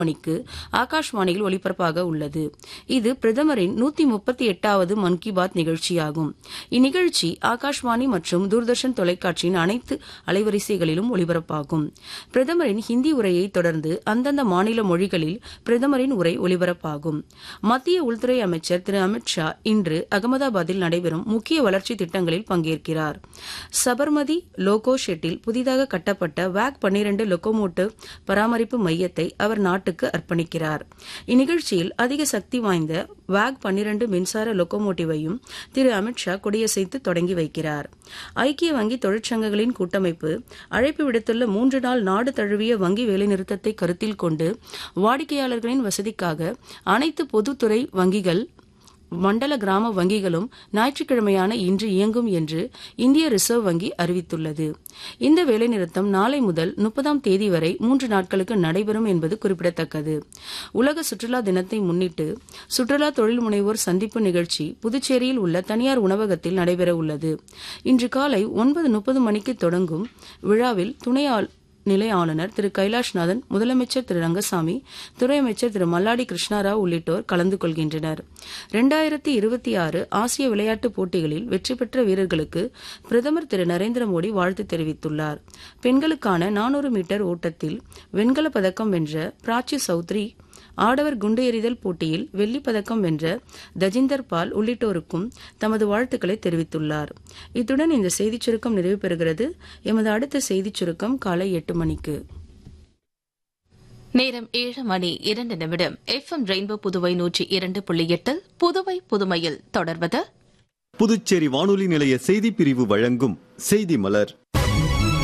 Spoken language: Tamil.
மணிக்கு ஆகாஷ்வாணியில் ஒலிபரப்பாக உள்ளது இது பிரதமரின் நூத்தி முப்பத்தி எட்டாவது மன் கி பாத் நிகழ்ச்சியாகும் இந்நிகழ்ச்சி ஆகாஷ்வாணி மற்றும் தூர்தர்ஷன் தொலைக்காட்சியின் அனைத்து அலைவரிசைகளிலும் ஒலிபரப்பாகும் பிரதமரின் ஹிந்தி உரையை தொடர்ந்து அந்தந்த மாநில மொழிகளில் பிரதமரின் உரை ஒலிபரப்பாகும் மத்திய உள்துறை அமைச்சர் திரு அமித் ஷா இன்று அகமதாபாத்தில் நடைபெறும் முக்கிய வளர்ச்சி திட்டங்களில் பங்கேற்கிறார் சபர்மதி லோகோ ஷெட்டில் புதிதாக கட்டப்பட்ட வேக் பன்னிரண்டு லொக்கோமோட்டிவ் பராமரிப்பு மையத்தை அவர் நாட்டுக்கு அர்ப்பணிக்கிறார் இந்நிகழ்ச்சியில் அதிக சக்தி வாய்ந்த வேக் பன்னிரண்டு மின்சார லொக்கோமோட்டிவையும் திரு அமித்ஷா கொடியசைத்து தொடங்கி வைக்கிறார் ஐக்கிய வங்கி தொழிற்சங்கங்களின் கூட்டமைப்பு அழைப்பு விடுத்துள்ள மூன்று நாள் நாடு தழுவிய வங்கி வேலைநிறுத்தத்தை கருத்தில் கொண்டு வாடிக்கையாளர்களின் வசதிக்காக அனைத்து பொதுத்துறை வங்கிகள் மண்டல கிராம வங்கிகளும் ஞாயிற்றுக்கிழமையான இன்று இயங்கும் என்று இந்திய ரிசர்வ் வங்கி அறிவித்துள்ளது இந்த வேலைநிறுத்தம் நாளை முதல் முப்பதாம் தேதி வரை மூன்று நாட்களுக்கு நடைபெறும் என்பது குறிப்பிடத்தக்கது உலக சுற்றுலா தினத்தை முன்னிட்டு சுற்றுலா தொழில் முனைவோர் சந்திப்பு நிகழ்ச்சி புதுச்சேரியில் உள்ள தனியார் உணவகத்தில் நடைபெற உள்ளது இன்று காலை ஒன்பது முப்பது மணிக்கு தொடங்கும் விழாவில் துணை நிலை ஆளுநர் திரு கைலாஷ்நாதன் முதலமைச்சர் திரு ரங்கசாமி துறை அமைச்சர் திரு மல்லாடி கிருஷ்ணாராவ் உள்ளிட்டோர் கலந்து கொள்கின்றனர் இரண்டாயிரத்தி இருபத்தி ஆறு ஆசிய விளையாட்டுப் போட்டிகளில் வெற்றி பெற்ற வீரர்களுக்கு பிரதமர் திரு நரேந்திர மோடி வாழ்த்து தெரிவித்துள்ளார் பெண்களுக்கான நானூறு மீட்டர் ஓட்டத்தில் வெண்கலப் பதக்கம் வென்ற பிராச்சி சௌத்ரி ஆடவர் குண்டு எறிதல் போட்டியில் வெள்ளிப் பதக்கம் வென்ற தஜிந்தர் பால் உள்ளிட்டோருக்கும் தமது வாழ்த்துக்களை தெரிவித்துள்ளார் இத்துடன் இந்த செய்திச் சுருக்கம் நிறைவு பெறுகிறது எமது அடுத்த செய்திச் சுருக்கம் காலை எட்டு மணிக்கு நேரம் ஏழு மணி இரண்டு நிமிடம் எஃப் எம் ரெயின்போ புதுவை நூற்றி இரண்டு புள்ளி எட்டில் புதுவை புதுமையில் தொடர்வது புதுச்சேரி வானொலி நிலைய செய்திப் பிரிவு வழங்கும் செய்தி மலர்